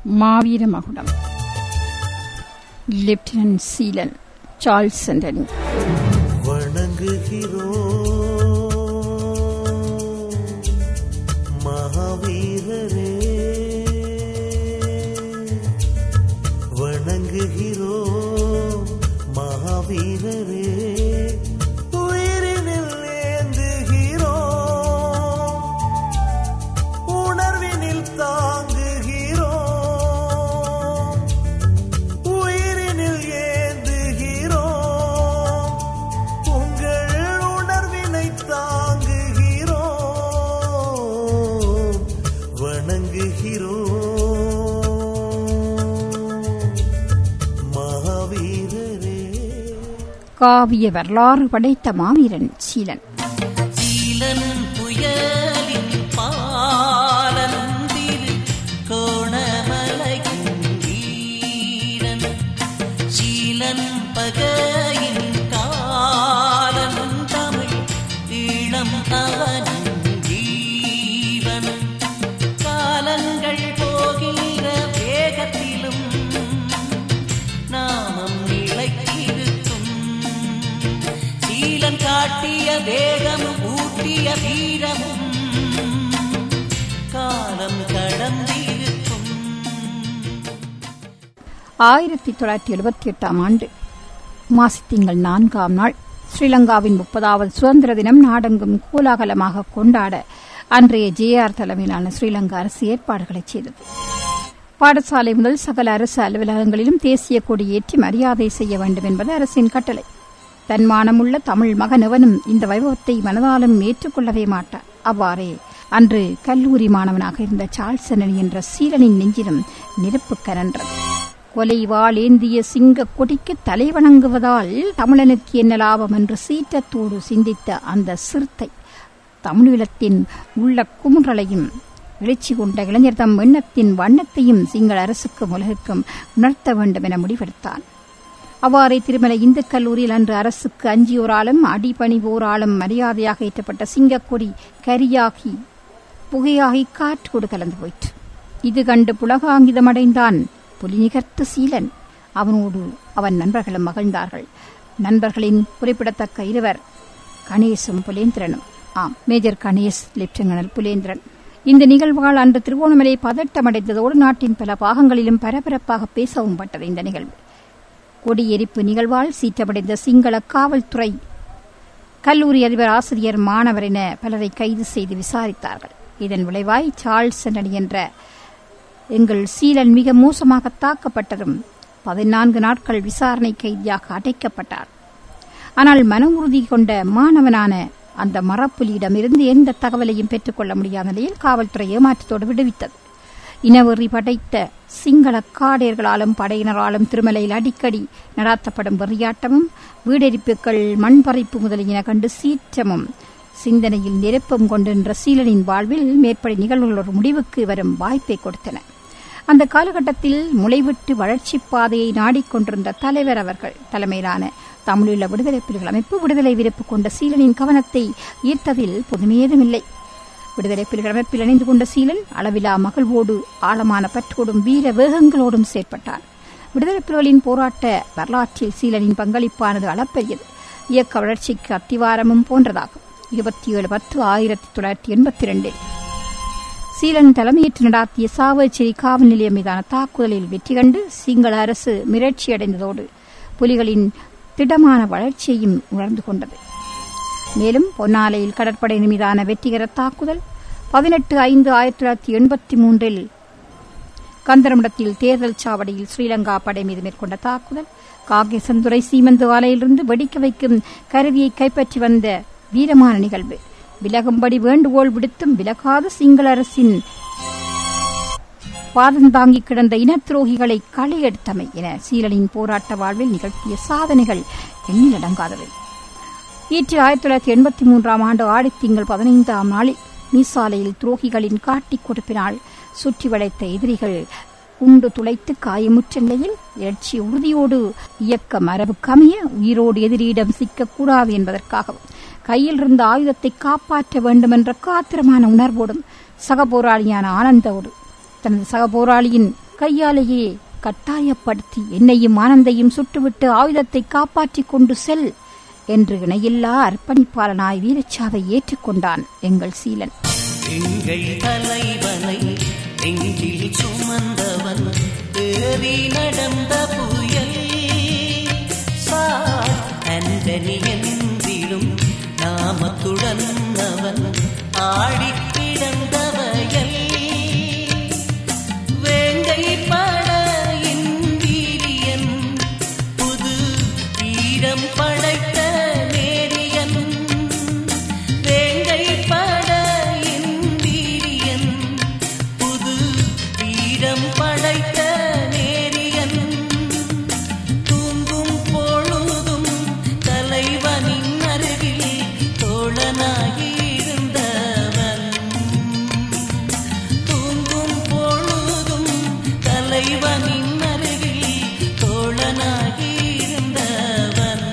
மாவீர மகுடம் lieutenant Seelan Charles சென்டனி வணங்குகிறோம் மகாவீரரே வணங்குகிறோம் மகாவீரரே உயிரினில் ஏந்துகிறோம் உணர்வினில் தாங்குகிறோம் உயிரினில் ஏந்துகிறோம் உங்கள் உணர்வினை தாங்குகிறோம் வணங்குகிறோம் மகாவீரரே காவிய வரலாறு படைத்த மாவீரன் சீலன் சீலன் புயலின் பாலந்திரு கோணமலையின் வீரன் சீலன் பகையின் காலன் தமிழ் ஈழம் அவனின் ஜீவன் காலங்கள் போகிற வேகத்திலும் நாமம் நிலைத்திருக்கும் சீலன் காட்டிய வேகமும் ஊட்டிய வீரமும் காலம் கடந்திருக்கும் ஆயிரத்தி தொள்ளாயிரத்தி எழுபத்தி எட்டாம் ஆண்டு மாசித்திங்கள் நான்காம் நாள் ஸ்ரீலங்காவின் முப்பதாவது சுதந்திர தினம் நாடெங்கும் கோலாகலமாக கொண்டாட அன்றைய ஜேஆர் தலைமையிலான ஸ்ரீலங்கா அரசு ஏற்பாடுகளை செய்தது பாடசாலை முதல் சகல அரசு அலுவலகங்களிலும் தேசிய கொடி ஏற்றி மரியாதை செய்ய வேண்டும் என்பது அரசின் கட்டளை தன்மானமுள்ள தமிழ் மகனவனும் இந்த வைபவத்தை மனதாலும் ஏற்றுக்கொள்ளவே மாட்டார் அவ்வாறே அன்று கல்லூரி மாணவனாக இருந்த சார்ல்சனன் என்ற சீலனின் நெஞ்சிலும் நெருப்பு கரன்றது கொலை வாள் ஏந்திய சிங்க கொடிக்கு தலைவணங்குவதால் தமிழனுக்கு என்ன லாபம் என்று சீற்றத்தோடு சிந்தித்த அந்த சிறுத்தை தமிழீழத்தின் உள்ள குமுறலையும் எழுச்சி கொண்ட இளைஞர் தம் எண்ணத்தின் வண்ணத்தையும் சிங்கள அரசுக்கும் உலகுக்கும் உணர்த்த வேண்டும் என முடிவெடுத்தான் அவ்வாறே திருமலை இந்து கல்லூரியில் அன்று அரசுக்கு அஞ்சியோராலும் அடிபணிவோராலும் மரியாதையாக ஏற்றப்பட்ட சிங்கக்கொடி கரியாகி புகையாகி காற்றோடு கலந்து போயிற்று இது கண்டு புலகாங்கிதமடைந்தான் புலிநிகர்த்த சீலன் அவனோடு அவன் நண்பர்களும் மகிழ்ந்தார்கள் நண்பர்களின் குறிப்பிடத்தக்க இருவர் கணேசும் புலேந்திரனும் ஆம் மேஜர் கணேஷ் லெப்டினன்ட் புலேந்திரன் இந்த நிகழ்வால் அன்று திருவோணமலை பதட்டமடைந்ததோடு நாட்டின் பல பாகங்களிலும் பரபரப்பாக பேசவும் பட்டது இந்த நிகழ்வு கொடியெரிப்பு நிகழ்வால் சீற்றமடைந்த சிங்கள காவல்துறை கல்லூரி அதிபர் ஆசிரியர் மாணவர் என பலரை கைது செய்து விசாரித்தார்கள் இதன் விளைவாய் சார்ல்ஸ் சென்னடி என்ற எங்கள் சீலன் மிக மோசமாக தாக்கப்பட்டதும் பதினான்கு நாட்கள் விசாரணை கைதியாக அடைக்கப்பட்டார் ஆனால் மன உறுதி கொண்ட மாணவனான அந்த மரப்புலியிடமிருந்து எந்த தகவலையும் பெற்றுக்கொள்ள முடியாத நிலையில் காவல்துறை ஏமாற்றத்தோடு விடுவித்தது இனவெறி படைத்த சிங்கள காடையர்களாலும் படையினராலும் திருமலையில் அடிக்கடி நடாத்தப்படும் வெறியாட்டமும் வீடெரிப்புகள் மண்பறிப்பு முதலியன கண்டு சீற்றமும் சிந்தனையில் நெருப்பம் கொண்டிருந்த சீலனின் வாழ்வில் மேற்படி நிகழ்வுகள் ஒரு முடிவுக்கு வரும் வாய்ப்பை கொடுத்தன அந்த காலகட்டத்தில் முளைவிட்டு வளர்ச்சிப் பாதையை நாடிக்கொண்டிருந்த தலைவர் அவர்கள் தலைமையிலான தமிழீழ விடுதலை புலிகள் அமைப்பு விடுதலை விருப்பு கொண்ட சீலனின் கவனத்தை ஈர்த்ததில் புதுமையேதுமில்லை விடுதலை புலிகள் அமைப்பில் இணைந்து கொண்ட சீலன் அளவிலா மகிழ்வோடு ஆழமான பற்றோடும் வீர வேகங்களோடும் செயற்பட்டார் விடுதலை புலிகளின் போராட்ட வரலாற்றில் சீலனின் பங்களிப்பானது அளப்பெரியது இயக்க வளர்ச்சிக்கு அத்திவாரமும் போன்றதாகும் இருபத்தி ஏழு பத்து ஆயிரத்தி தொள்ளாயிரத்தி எண்பத்தி இரண்டில் சீலன் தலைமையேற்று நடாத்திய சாவச்சேரி காவல் நிலையம் மீதான தாக்குதலில் வெற்றி கண்டு சிங்கள அரசு மிரட்சியடைந்ததோடு புலிகளின் திடமான வளர்ச்சியையும் உணர்ந்து கொண்டது மேலும் பொன்னாலையில் கடற்படையின் மீதான வெற்றிகர தாக்குதல் பதினெட்டு ஐந்து ஆயிரத்தி தொள்ளாயிரத்தி எண்பத்தி மூன்றில் கந்தரமடத்தில் தேர்தல் சாவடியில் ஸ்ரீலங்கா படை மீது மேற்கொண்ட தாக்குதல் காகேசந்துறை சீமந்து ஆலையிலிருந்து வெடிக்க வைக்கும் கருவியை கைப்பற்றி வந்த வீரமான நிகழ்வு விலகும்படி வேண்டுகோள் விடுத்தும் விலகாத சிங்கள அரசின் பாதம் தாங்கி கிடந்த இனத்துரோகிகளை களையெடுத்தமை என சீலனின் போராட்ட வாழ்வில் நிகழ்த்திய சாதனைகள் எண்ணிலடங்காதவை ஈற்று ஆயிரத்தி தொள்ளாயிரத்தி எண்பத்தி மூன்றாம் ஆண்டு ஆடித்திங்கள் பதினைந்தாம் நாளில் மீசாலையில் துரோகிகளின் காட்டிக் கொடுப்பினால் சுற்றி வளைத்த எதிரிகள் உண்டு துளைத்து காயமுற்ற நிலையில் எழுச்சி உறுதியோடு இயக்க மரபு கமைய உயிரோடு எதிரியிடம் சிக்கக்கூடாது என்பதற்காகவும் கையில் இருந்த ஆயுதத்தை காப்பாற்ற வேண்டுமென்ற காத்திரமான உணர்வோடும் சக போராளியான ஆனந்தோடு தனது சக போராளியின் கையாலேயே கட்டாயப்படுத்தி என்னையும் ஆனந்தையும் சுட்டுவிட்டு ஆயுதத்தை காப்பாற்றிக் கொண்டு செல் என்று இணையில்லா அர்ப்பணிப்பாளனாய் வீரச்சாவை ஏற்றுக்கொண்டான் எங்கள் சீலன் எங்கள் தலைவனை நெஞ்சில் சுமந்தவன் ஏறி நடந்த புயல் சார் அந்தனி என்றிலும் நாமத்துடன் அவன் ஆடிக் கிடந்த வயல் வேங்கை படையின் வீரியன் புது வீரம் படைத்த நேரியன் வேங்கை படையின் வீரியன் புது வீரம் படைத்த நேரியன் தூங்கும் பொழுதும் தலைவனின் அருகில் தோழனாயிருந்தவன் தூங்கும் பொழுதும் தலைவனின் அருகில் தோழனாயிருந்தவன்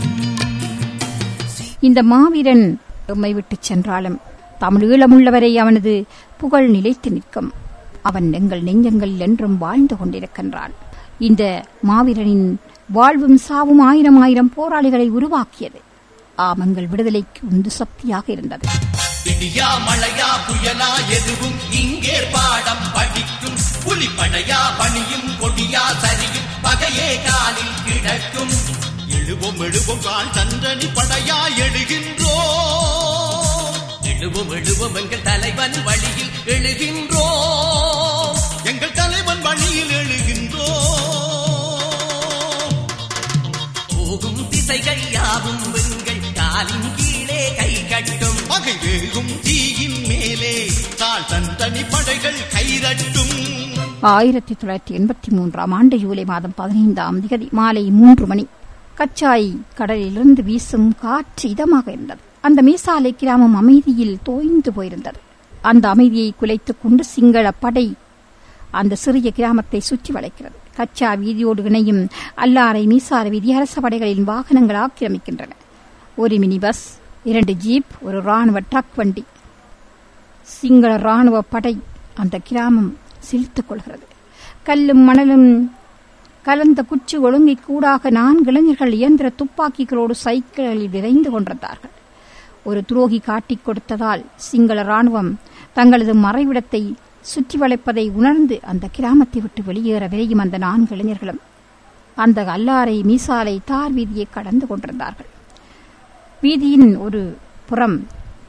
இந்த மாவீரன் எம்மை விட்டுச் சென்றாலும் தமிழீழமுள்ளவரை அவனது புகழ் நிலைத்து நிற்கும் அவன் எங்கள் நெஞ்சங்களில் என்றும் வாழ்ந்து கொண்டிருக்கின்றான் இந்த மாவீரனின் வாழ்வும் சாவும் ஆயிரம் ஆயிரம் போராளிகளை உருவாக்கியது ஆமங்கள் விடுதலைக்கு உந்து சக்தியாக இருந்தது இடியா மழையா புயலா எதுவும் இங்கே பாடம் படிக்கும் புலிப்படையா பணியும் கொடியா சரியும் பகையே காலில் கிடக்கும் எழுவோம் எழுவோம் கால் சந்தனி படையா எழுகின்றோம் எழுவோம் எழுவோம் எங்கள் தலைவன் வழியில் எழுகின்றோம் எங்கள் தலைவன் வழியில் எழுகின்றோம் போகும் திசைகள் யாவும் எங்கள் காலின் கீழே கை கட்டும் பகை வேகும் தீயின் மேலே தாழ் தந்தனி படைகள் கைதட்டும் ஆயிரத்தி தொள்ளாயிரத்தி எண்பத்தி மூன்றாம் ஆண்டு ஜூலை மாதம் பதினைந்தாம் திகதி மாலை மூன்று மணி கச்சாய் கடலிலிருந்து வீசும் காற்று இதமாக இருந்தது அந்த மீசாலை கிராமம் அமைதியில் தோய்ந்து போயிருந்தது அந்த அமைதியை குலைத்துக் கொண்டு சிங்கள படை அந்த சிறிய கிராமத்தை சுற்றி வளைக்கிறது கச்சா வீதியோடு இணையும் அல்லாரை மீசாலை வீதி அரச படைகளின் வாகனங்கள் ஆக்கிரமிக்கின்றன ஒரு மினி பஸ் இரண்டு ஜீப் ஒரு ராணுவ ட்ரக் வண்டி சிங்கள ராணுவ படை அந்த கிராமம் சிலிர்த்துக் கொள்கிறது கல்லும் மணலும் கலந்த குச்சி ஒழுங்கை கூடாக நான்கு இளைஞர்கள் இயந்திர துப்பாக்கிகளோடு சைக்கிளில் விரைந்து கொண்டிருந்தார்கள் ஒரு துரோகி காட்டிக் கொடுத்ததால் சிங்கள ராணுவம் தங்களது மறைவிடத்தை சுற்றி வளைப்பதை உணர்ந்து அந்த கிராமத்தை விட்டு வெளியேற விரையும் அந்த நான்கு இளைஞர்களும் அந்த அல்லாரை மீசாலை தார் வீதியை கடந்து கொண்டிருந்தார்கள் வீதியின் ஒரு புறம்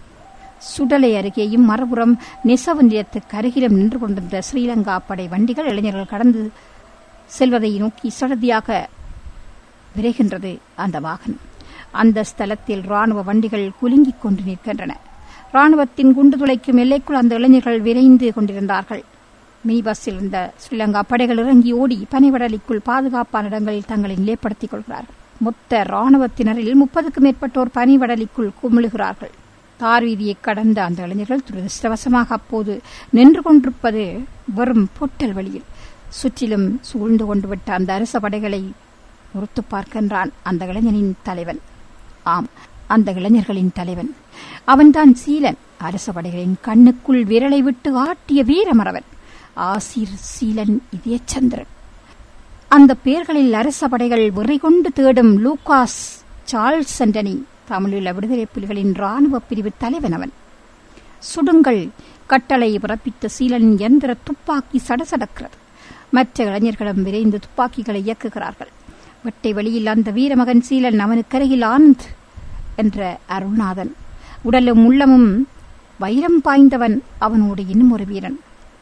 சுடலை அருகேயும் மறுபுறம் நெசவு நிலையத்துக்கு அருகிலும் நின்று கொண்டிருந்த ஸ்ரீலங்கா படை வண்டிகள் இளைஞர்கள் கடந்து செல்வதை நோக்கி சடதியாக விரைகின்றது அந்த வாகனம் அந்த ஸ்தலத்தில் ராணுவ வண்டிகள் குலுங்கிக் கொண்டு நிற்கின்றன ராணுவத்தின் குண்டு துளைக்கும் எல்லைக்குள் அந்த இளைஞர்கள் விரைந்து கொண்டிருந்தார்கள் மினி பஸ்ஸில் இருந்த ஸ்ரீலங்கா படைகள் இறங்கி ஓடி பனிவடலிக்குள் பாதுகாப்பான இடங்களில் தங்களை நிலைப்படுத்திக் கொள்கிறார்கள் மொத்த ராணுவத்தினரில் முப்பதுக்கும் மேற்பட்டோர் பனிவடலிக்குள் குமிழுகிறார்கள் தார் வீதியை கடந்த அந்த இளைஞர்கள் துரதிருஷ்டவசமாக அப்போது நின்று கொண்டிருப்பது வெறும் பொட்டல் வழியில் சுற்றிலும் சூழ்ந்து கொண்டு விட்ட அந்த அரச படைகளை உறுத்து பார்க்கின்றான் அந்த இளைஞனின் தலைவன் ஆம் அந்த இளைஞர்களின் தலைவன் அவன்தான் சீலன் அரச படைகளின் கண்ணுக்குள் விரலை விட்டு ஆட்டிய வீரமறவன் ஆசிர் சீலன் இதயச்சந்திரன் அந்த பெயர்களில் அரச படைகள் வெறி கொண்டு தேடும் லூகாஸ் சார்ல்ஸ் சென்டனி தமிழீழ விடுதலை புலிகளின் ராணுவ பிரிவு தலைவன் அவன் சுடுங்கள் கட்டளை பிறப்பித்த சீலனின் எந்திர துப்பாக்கி சடசடக்கிறது மற்ற இளைஞர்களும் விரைந்து துப்பாக்கிகளை இயக்குகிறார்கள் வெட்டை வெளியில் அந்த வீரமகன் சீலன் அவனுக்கருகில் ஆனந்த் என்ற அருள்நாதன் உடலும் உள்ளமும் வைரம் பாய்ந்தவன் அவனோடு இன்னும் ஒரு வீரன்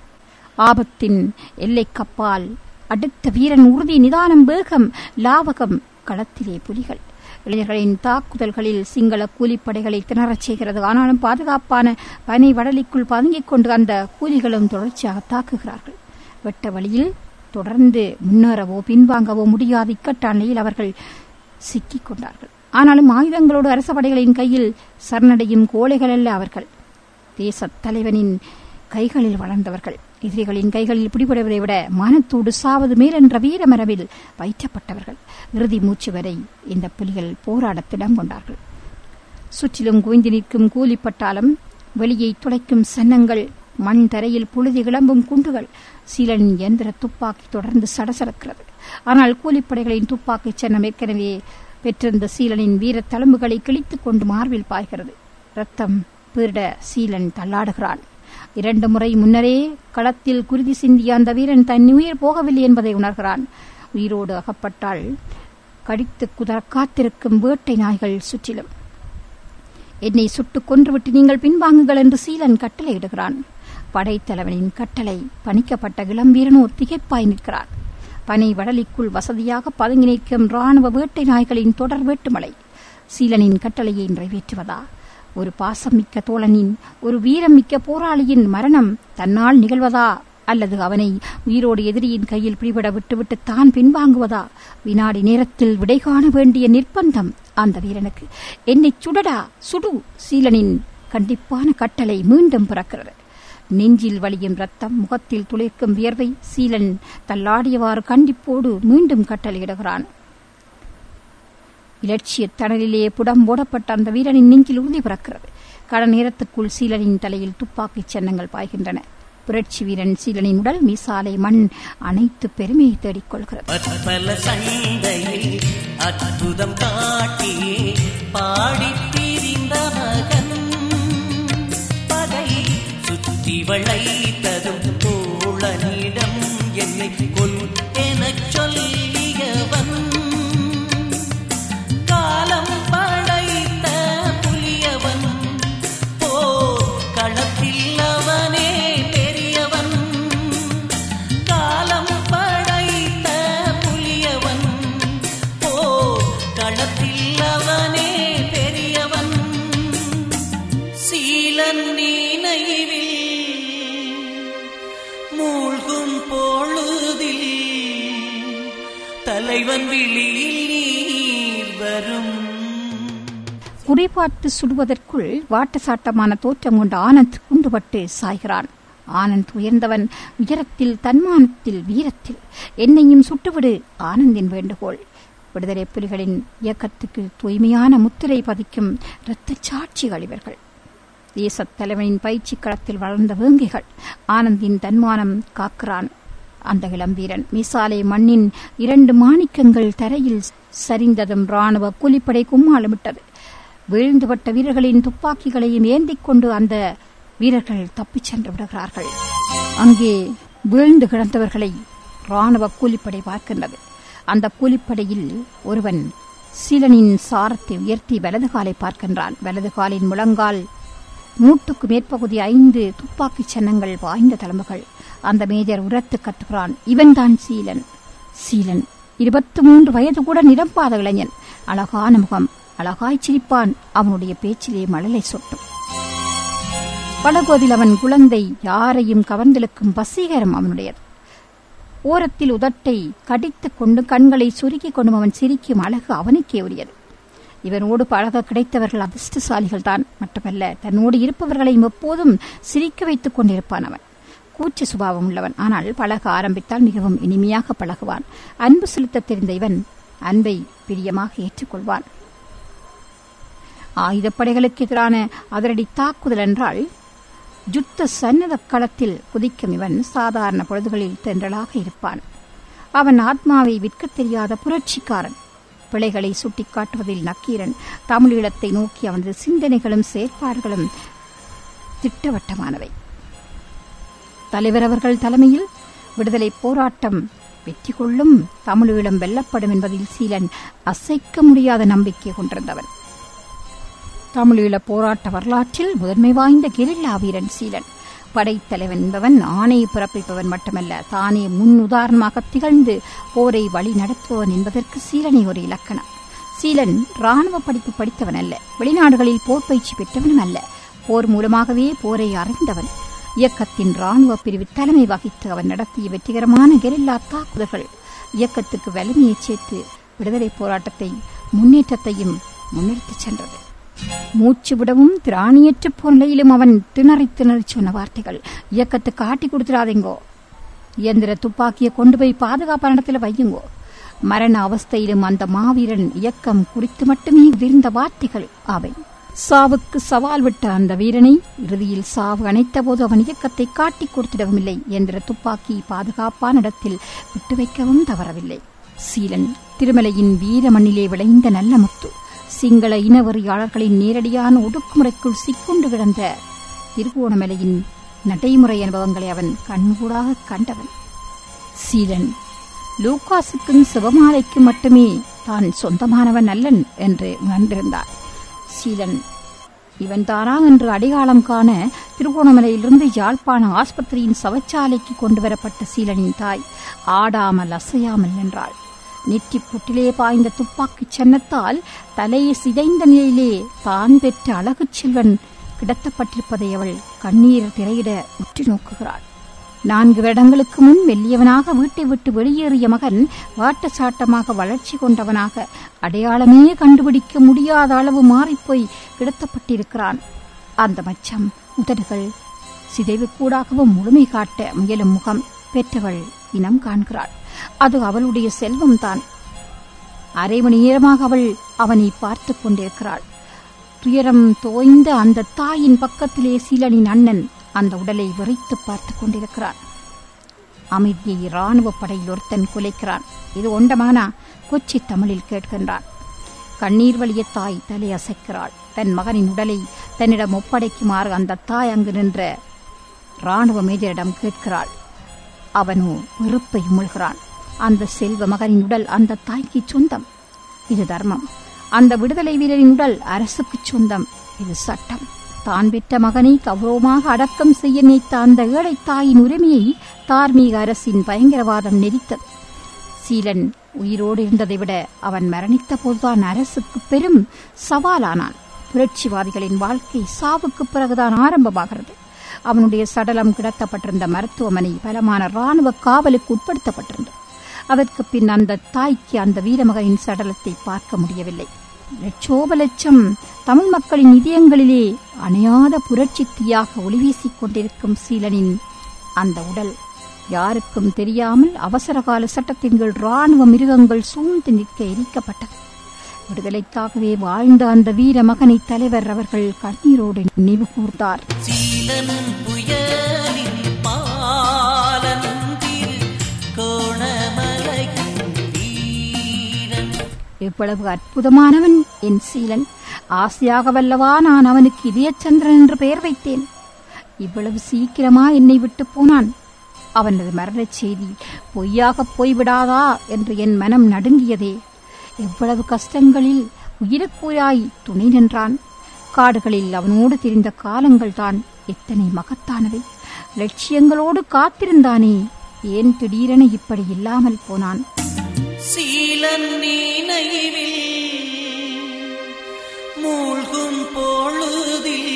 ஆபத்தின் எல்லைக்கப்பால் அடுத்த வீரன் உறுதி நிதானம் வேகம் லாவகம் களத்திலே புலிகள் இளைஞர்களின் தாக்குதல்களில் சிங்கள கூலிப்படைகளை திணறச் செய்கிறது ஆனாலும் பாதுகாப்பான பனை வடலிக்குள் பதுங்கிக் கொண்டு அந்த கூலிகளும் தொடர்ச்சியாக தாக்குகிறார்கள் வெட்ட வழியில் தொடர்ந்து முன்னேறவோ பின்வாங்கவோ முடியாத இக்கட்டான நிலையில் அவர்கள் சிக்கிக் கொண்டார்கள் ஆனாலும் ஆயுதங்களோடு அரச படைகளின் கையில் சரணடையும் கோழைகள் அல்ல அவர்கள் தேசத் தலைவனின் கைகளில் வளர்ந்தவர்கள் எதிரிகளின் கைகளில் பிடிபடுவதை விட மானத்தோடு சாவது மேலென்ற வீரமரபில் வைக்கப்பட்டவர்கள் இறுதி மூச்சு வரை இந்த புலிகள் போராடத் திடம் கொண்டார்கள் சுற்றிலும் குவிந்து நிற்கும் கூலிப்பட்டாலும் வெளியை துளைக்கும் சன்னங்கள் மண் தரையில் புழுதி கிளம்பும் குண்டுகள் சீலனின் இயந்திர துப்பாக்கி தொடர்ந்து சடசடக்கிறது ஆனால் கூலிப்படைகளின் துப்பாக்கி சின்னம் ஏற்கனவே பெற்றிருந்த சீலனின் வீர தழும்புகளை கிழித்துக் கொண்டு மார்பில் பாய்கிறது ரத்தம் பீரிட சீலன் தள்ளாடுகிறான் இரண்டு முறை முன்னரே களத்தில் குருதி சிந்திய அந்த வீரன் தன் உயிர் போகவில்லை என்பதை உணர்கிறான் உயிரோடு அகப்பட்டால் கடித்து குதற காத்திருக்கும் வேட்டை நாய்கள் சுற்றிலும் என்னை சுட்டுக் கொன்றுவிட்டு நீங்கள் பின்வாங்குங்கள் என்று சீலன் கட்டளையிடுகிறான் படைத்தலைவனின் கட்டளை பணிக்கப்பட்ட இளம்பீரனோ திகைப்பாய் நிற்கிறான் பனை வடலிக்குள் வசதியாக பதுங்கி நிற்கும் ராணுவ வேட்டை நாய்களின் தொடர் வேட்டுமலை சீலனின் கட்டளையை நிறைவேற்றுவதா ஒரு பாசமிக்க தோழனின் ஒரு வீரமிக்க போராளியின் மரணம் தன்னால் நிகழ்வதா அல்லது அவனை உயிரோடு எதிரியின் கையில் பிடிபட விட்டுவிட்டு தான் பின்வாங்குவதா வினாடி நேரத்தில் விடை காண வேண்டிய நிர்பந்தம் அந்த வீரனுக்கு என்னை சுடடா சுடு சீலனின் கண்டிப்பான கட்டளை மீண்டும் பிறக்கிறது நெஞ்சில் வலியும் ரத்தம் முகத்தில் துளிர்க்கும் வியர்வை சீலன் தள்ளாடியவாறு கண்டிப்போடு மீண்டும் கட்டளையிடுகிறான் இலட்சிய தணலிலே புடம் போடப்பட்ட அந்த வீரனின் நெஞ்சில் உறுதி பிறக்கிறது கட நேரத்துக்குள் சீலனின் தலையில் துப்பாக்கிச் சின்னங்கள் பாய்கின்றன புரட்சி வீரன் சீலனின் உடல் மீசாலை மண் அனைத்து பெருமையை தேடிக் கொள்கிறது பற்பல சண்டையில் அற்புதம் காட்டி பாடித் திரிந்த மகன் பகை சுற்றி வளைத்ததும் தோழனிடம் என்னை கொல் எனச் சொல்லியவன் காலம் படைத்த புலியவன் போ களத்தில் அவனே பெரியவன் காலம் படைத்த புலியவன் போ களத்தில் அவனே பெரியவன் சீலன் நினைவில் மூழ்கும் பொழுதில் தலைவன் விழியில் நீர் வரும் குறிபார்த்து சுடுவதற்குள் வாட்டசாட்டமான தோற்றம் கொண்ட ஆனந்த் குண்டுபட்டு சாய்கிறான் ஆனந்த் உயர்ந்தவன் உயரத்தில் தன்மானத்தில் வீரத்தில் என்னையும் சுட்டுவிடு ஆனந்தின் வேண்டுகோள் விடுதலை புலிகளின் இயக்கத்துக்கு தூய்மையான முத்திரை பதிக்கும் இரத்தச் சாட்சிகள் இவர்கள் தேசத் தலைவனின் பயிற்சி களத்தில் வளர்ந்த வேங்கைகள் ஆனந்தின் தன்மானம் காக்கிறான் அந்த இளம்பீரன் மிசாலை மண்ணின் இரண்டு மாணிக்கங்கள் தரையில் சரிந்ததும் ராணுவ கூலிப்படை கும்மாளமிட்டது வீழ்ந்துபட்ட வீரர்களின் துப்பாக்கிகளையும் ஏந்திக் கொண்டு அந்த வீரர்கள் தப்பிச் சென்று விடுகிறார்கள் அங்கே வீழ்ந்து கிடந்தவர்களை ராணுவ கூலிப்படை பார்க்கின்றது அந்த கூலிப்படையில் ஒருவன் சீலனின் சாரத்தை உயர்த்தி வலது காலை பார்க்கின்றான் வலது காலின் முழங்கால் மூட்டுக்கு மேற்பகுதி ஐந்து துப்பாக்கிச் சின்னங்கள் வாய்ந்த தளம்புகள் அந்த மேஜர் உரத்து கத்துகிறான் இவன்தான் சீலன் சீலன் இருபத்தி மூன்று வயது கூட நிரம்பாத இளைஞன் அழகான முகம் அழகாய் சிரிப்பான் அவனுடைய பேச்சிலே மழலை சொட்டும் படகோதில் அவன் குழந்தை யாரையும் கவர்ந்திழுக்கும் வசீகரம் அவனுடையது ஓரத்தில் உதட்டை கடித்துக் கொண்டு கண்களை சுருக்கிக் கொண்டும் அவன் சிரிக்கும் அழகு அவனுக்கே உரியது இவனோடு பழக கிடைத்தவர்கள் அதிர்ஷ்டசாலிகள் தான் மட்டுமல்ல தன்னோடு இருப்பவர்களையும் எப்போதும் சிரிக்க வைத்துக் கொண்டிருப்பான் அவன் கூச்ச சுபாவம் உள்ளவன் ஆனால் பழக ஆரம்பித்தால் மிகவும் இனிமையாக பழகுவான் அன்பு செலுத்தத் தெரிந்த இவன் அன்பை பிரியமாக ஏற்றுக்கொள்வான் ஆயுதப்படைகளுக்கு எதிரான அதிரடி தாக்குதல் என்றால் யுத்த சன்னத களத்தில் குதிக்கும் இவன் சாதாரண பொழுதுகளில் தென்றலாக இருப்பான் அவன் ஆத்மாவை விற்கத் தெரியாத புரட்சிக்காரன் பிழைகளை சுட்டிக்காட்டுவதில் நக்கீரன் தமிழீழத்தை நோக்கி அவனது சிந்தனைகளும் செயற்பாடுகளும் திட்டவட்டமானவை தலைவர் அவர்கள் தலைமையில் விடுதலை போராட்டம் வெற்றி கொள்ளும் தமிழீழம் வெல்லப்படும் என்பதில் சீலன் அசைக்க முடியாத நம்பிக்கை கொண்டிருந்தவன் தமிழீழ போராட்ட வரலாற்றில் முதன்மை வாய்ந்த கெரில்லா வீரன் சீலன் படைத்தலைவன் என்பவன் ஆணை பிறப்பிப்பவன் மட்டுமல்ல தானே முன் உதாரணமாக திகழ்ந்து போரை வழி நடத்துபவன் என்பதற்கு சீலனை ஒரு இலக்கணம் சீலன் ராணுவ படிப்பு படித்தவன் அல்ல வெளிநாடுகளில் போர் பயிற்சி பெற்றவனும் அல்ல போர் மூலமாகவே போரை அறிந்தவன் இயக்கத்தின் ராணுவ பிரிவு தலைமை வகித்து அவன் நடத்திய வெற்றிகரமான கெரில்லா தாக்குதல்கள் இயக்கத்துக்கு வலிமையைச் சேர்த்து விடுதலை போராட்டத்தை முன்னேற்றத்தையும் முன்னெடுத்துச் சென்றது மூச்சு விடவும் திராணியற்ற போர் நிலையிலும் அவன் திணறி திணறி சொன்ன வார்த்தைகள் இயக்கத்துக்கு ஆட்டி கொடுத்துடாதீங்கோ இயந்திர துப்பாக்கியை கொண்டு போய் பாதுகாப்பான இடத்துல வையுங்கோ மரண அவஸ்தையிலும் அந்த மாவீரன் இயக்கம் குறித்து மட்டுமே விரிந்த வார்த்தைகள் அவை சாவுக்கு சவால் விட்ட அந்த வீரனை இறுதியில் சாவு அணைத்தபோது அவன் இயக்கத்தை காட்டிக் கொடுத்திடவும் இல்லை எந்திர துப்பாக்கி பாதுகாப்பான இடத்தில் விட்டு வைக்கவும் தவறவில்லை சீலன் திருமலையின் வீர மண்ணிலே விளைந்த நல்ல முத்து சிங்கள இனவெறியாளர்களின் நேரடியான ஒடுக்குமுறைக்குள் சிக்குண்டு கிடந்த திருகோணமலையின் நடைமுறை அனுபவங்களை அவன் கண்கூடாக கண்டவன் சீலன் லூகாசுக்கும் சிவமாலைக்கும் மட்டுமே தான் சொந்தமானவன் அல்லன் என்று உணர்ந்திருந்தான் சீலன் இவன்தானா என்று அடையாளம் காண திருகோணமலையிலிருந்து யாழ்ப்பாண ஆஸ்பத்திரியின் சவச்சாலைக்கு கொண்டு வரப்பட்ட சீலனின் தாய் ஆடாமல் அசையாமல் நின்றாள் நெற்றி புட்டிலே பாய்ந்த துப்பாக்கிச் சன்னத்தால் தலையை சிதைந்த நிலையிலே தான் பெற்ற அழகுச் செல்வன் கிடத்தப்பட்டிருப்பதை அவள் கண்ணீர் திரையிட உற்று நோக்குகிறாள் நான்கு வருடங்களுக்கு முன் மெல்லியவனாக வீட்டை விட்டு வெளியேறிய மகன் வாட்டசாட்டமாக வளர்ச்சி கொண்டவனாக அடையாளமே கண்டுபிடிக்க முடியாத அளவு மாறிப்போய் கிடத்தப்பட்டிருக்கிறான் அந்த மச்சம் உதடுகள் சிதைவு கூடாகவும் முழுமை காட்ட முயலும் முகம் பெற்றவள் இனம் காண்கிறாள் அது அவளுடைய செல்வம்தான் அரை மணி நேரமாக அவள் அவனை பார்த்துக் கொண்டிருக்கிறாள் துயரம் தோய்ந்த அந்த தாயின் பக்கத்திலே சீலனின் அண்ணன் அந்த உடலை விரைத்து பார்த்துக் கொண்டிருக்கிறான் அமைதியை ராணுவ படையில் ஒருத்தன் குலைக்கிறான் இது ஒண்டமானா கொச்சி தமிழில் கேட்கின்றான் கண்ணீர் வழிய தாய் தலை அசைக்கிறாள் தன் மகனின் உடலை தன்னிடம் ஒப்படைக்குமாறு அந்த தாய் அங்கு நின்ற ராணுவ மேஜரிடம் கேட்கிறாள் அவனோ வெறுப்பை உமிழ்கிறான் அந்த செல்வ மகனின் உடல் அந்த தாய்க்கு சொந்தம் இது தர்மம் அந்த விடுதலை வீரரின் உடல் அரசுக்கு சொந்தம் இது சட்டம் தான் பெற்ற மகனை கௌரவமாக அடக்கம் செய்ய நினைத்த அந்த ஏழை தாயின் உரிமையை தார்மீக அரசின் பயங்கரவாதம் நெறித்தது சீலன் உயிரோடு இருந்ததை விட அவன் மரணித்த போதுதான் அரசுக்கு பெரும் சவாலானான் புரட்சிவாதிகளின் வாழ்க்கை சாவுக்கு பிறகுதான் ஆரம்பமாகிறது அவனுடைய சடலம் கிடத்தப்பட்டிருந்த மருத்துவமனை பலமான ராணுவ காவலுக்கு உட்படுத்தப்பட்டிருந்தது அதற்கு பின் அந்த தாய்க்கு அந்த வீரமகனின் சடலத்தை பார்க்க முடியவில்லை லட்சோப லட்சம் தமிழ் மக்களின் இதயங்களிலே அணையாத புரட்சி தீயாக ஒளிவீசிக் கொண்டிருக்கும் சீலனின் அந்த உடல் யாருக்கும் தெரியாமல் அவசரகால சட்டத்தின் கீழ் ராணுவ மிருகங்கள் சூழ்ந்து நிற்க எரிக்கப்பட்டது விடுதலைக்காகவே வாழ்ந்த அந்த வீர மகனை தலைவர் அவர்கள் கண்ணீரோடு நினைவு கூர்ந்தார் சீலன் புயலின் பாலன் திரு கோணமலையின் வீரன் எவ்வளவு அற்புதமானவன் என் சீலன் ஆசையாக வல்லவா நான் அவனுக்கு இதயச்சந்திரன் என்று பெயர் வைத்தேன் இவ்வளவு சீக்கிரமா என்னை விட்டு போனான் அவனது மரணச் செய்தி பொய்யாகப் போய்விடாதா என்று என் மனம் நடுங்கியதே எவ்வளவு கஷ்டங்களில் உயிருக்குயிராய் துணை நின்றான் காடுகளில் அவனோடு திரிந்த காலங்கள்தான் எத்தனை மகத்தானவை லட்சியங்களோடு காத்திருந்தானே ஏன் திடீரென இப்படி இல்லாமல் போனான் சீலன் நினைவில் மூழ்கும் பொழுதில்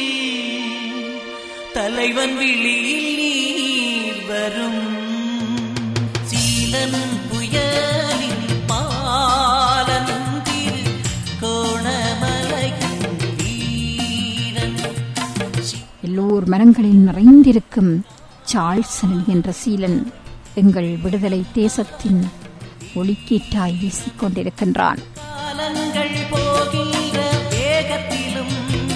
தலைவன் விழியில் நீர் வரும் சீலன் புயலின் பாலன் திரு கோணமலையின் வீரன் எல்லோர் மனங்களில் நிறைந்திருக்கும் சாள்சனன் என்ற சீலன் எங்கள் விடுதலை தேசத்தின் ஒளிக்கீட்டாய் வீசிக் கொண்டிருக்கின்றான் காலங்கள் போகின்ற வேகத்திலும்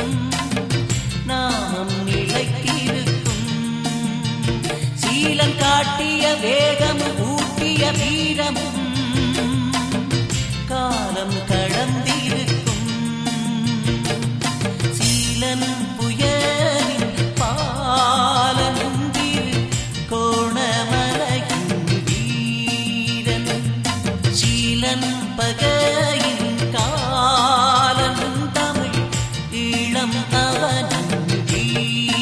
நாமும் நிலைத்திருக்கும் சீலன் காட்டிய வேகமும் ஊட்டிய வீரமும் காலம் கடந்திருக்கும் சீலன் புயலின் பாலனும் திரு கோணமலையின் வீரன் சீலன் பகையின் காலனும் தமிழ் இளம் அவனும் வீரன்